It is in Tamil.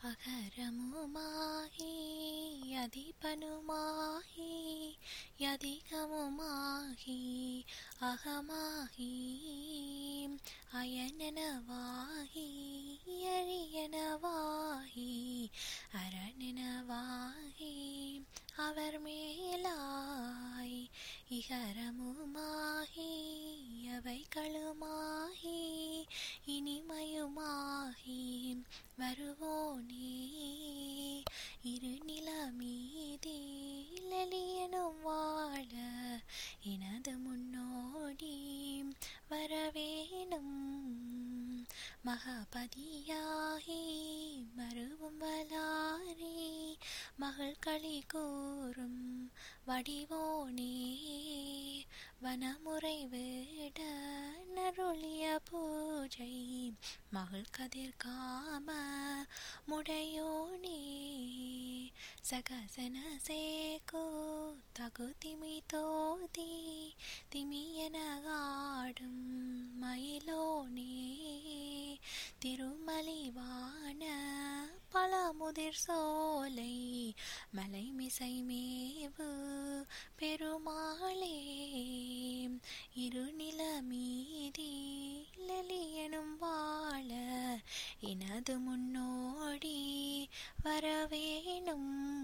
அகரமுமாகி அதிபனுமாகி யதிகமுமாகி அகமாகி அயனெனவாகி எரியனவாகி அரணெனவாகி அவர் மேலாய் இகரமுமாகி அவைகளுமாகி இனிமையுமாகி வருவோனே இருநிலமீதில் எளியனும் வாழ எனது முன்னோடி வரவேணும் மகாபதியாகி மருவும் வலாரி மகள் களி கூறும் வடிவோனே வனமுறை வேட நருளிய பூஜை மகள் கதிர் காம முடையோனே சகசன சேகோ தகு திமி தோதி திமியனகாடும் மயிலோனே திருமலிவான பழமுதிர் சோலை மலைமிசை மேவு பெருமாளே இருநிலமீதி லலியனும் வாழ எனது முன்னோடி வரவேணும்